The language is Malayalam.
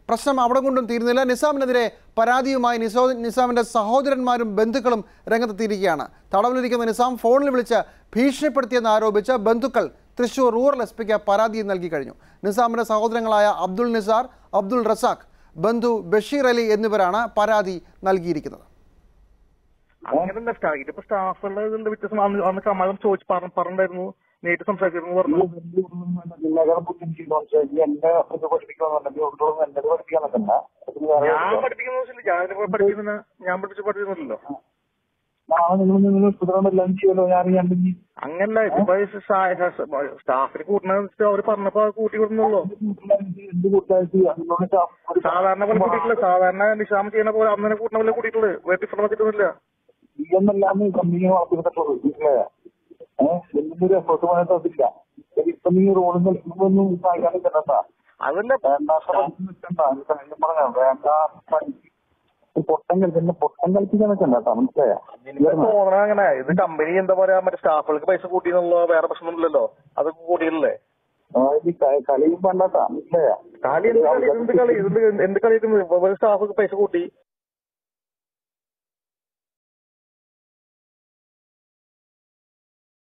പ്രശ്നം അവിടെ കൊണ്ടും തീരുന്നില്ല നിസാമിനെതിരെ പരാതിയുമായി നിസോ നിസാമിന്റെ സഹോദരന്മാരും ബന്ധുക്കളും രംഗത്തെത്തിയിരിക്കുകയാണ് തടവിലിരിക്കുന്ന നിസാം ഫോണിൽ വിളിച്ച് ഭീഷണിപ്പെടുത്തിയെന്ന് ആരോപിച്ച് ബന്ധുക്കൾ തൃശൂർ റൂറൽ എസ് പിക്ക് പരാതി നൽകി കഴിഞ്ഞു നിസാമിന്റെ സഹോദരങ്ങളായ അബ്ദുൾ നിസാർ അബ്ദുൾ റസാഖ് ബന്ധു ബഷീർ അലി എന്നിവരാണ് പരാതി നൽകിയിരിക്കുന്നത് അങ്ങനെയല്ല സ്റ്റാ ഇതിപ്പോ സ്റ്റാഫുകളുടെ ഇതിന്റെ വ്യത്യാസം അന്ന് അന്ന് കമാലം ചോദിച്ചു പറഞ്ഞ- പറഞ്ഞിട്ടുണ്ടായിരുന്നു നേരിട്ട് സംസാരിച്ചിരുന്നു പറഞ്ഞു ജില്ലകളെ ബുദ്ധിമുട്ടില്ല എന്നെ ഇത് പഠിപ്പിക്കണമെന്നുണ്ടെങ്കിൽ ഒന്നും എന്നെ പഠിപ്പിക്കാൻ നിൽക്കണ്ട അതിന് വേറെ ഞാൻ പഠിപ്പിക്കുന്ന ദിവസമില്ല ഞാൻ ഇതിപ്പോ പഠിപ്പിക്കുന്ന ഞാൻ പഠിപ്പിച്ച് പഠിപ്പിക്കുന്നില്ലല്ലോ നാളെ നിങ്ങൾ നിങ്ങൾ എല്ലാം ചെയ്യുമല്ലോ ഞാൻ അറിയാണ്ടെങ്കിൽ അങ്ങനല്ല ഇതിപ്പോ സ്റ്റാഫിന് കൂട്ടണെന്ന് വെച്ചിട്ട് അവര് പറഞ്ഞപ്പോ അത് കൂട്ടി കൊടുക്കുന്നുള്ളൂ എന്ത് കൂട്ടായിട്ട് അതിനോട് ഒരു സാധാരണ പോലെ കൂട്ടിയിട്ടില്ല സാധാരണ നിഷാമ ചെയ്യുന്ന പോലെ അന്ന് തന്നെ കൂട്ടുന്ന പോലെ കൂട്ടിയിട്ടുള്ളത് വേറെ ഡിഫറൻസ് വന്നിട്ടൊന്നുമില്ല ഇതെന്നല്ലാന്ന് കമ്പനിയെ വളർത്തിയിട്ടുള്ളൂ മനസ്സിലായ ഏഹ് എന്തിന്റെ ഒരു എഫേർട്ട് പോയിട്ട് അതില്ല ഇപ്പൊ നീ റോഡിൽ നിൽക്കുമ്പോഴൊന്നും സഹായിക്കാൻ നിൽക്കണ്ട അതല്ല വേണ്ട നിൽക്കണ്ട കാര്യം പറഞ്ഞ വേണ്ട ഈ പൊട്ടം കളിക്കുന്ന പൊട്ടം കളിപ്പിക്കാൻ നിൽക്കണ്ട കേട്ടോ മനസ്സിലായ എനിക്ക് തോന്നണ അങ്ങനെ ഇത് കമ്പനി എന്താ പറയാ മറ്റേ സ്റ്റാഫുകൾക്ക് പൈസ കൂട്ടിയെന്നുള്ള വേറെ പ്രശ്നമൊന്നുമില്ലല്ലോ അതൊക്കെ കൂട്ടിയില്ലേ ഈ ക- കളിയും വേണ്ടാട്ടാ മനസ്സിലായ കളി എന്ത് കളി എന്ത് കളി എന്ത് എന്ത് കളി സ്റ്റാഫുകൾക്ക് പൈസ കൂട്ടി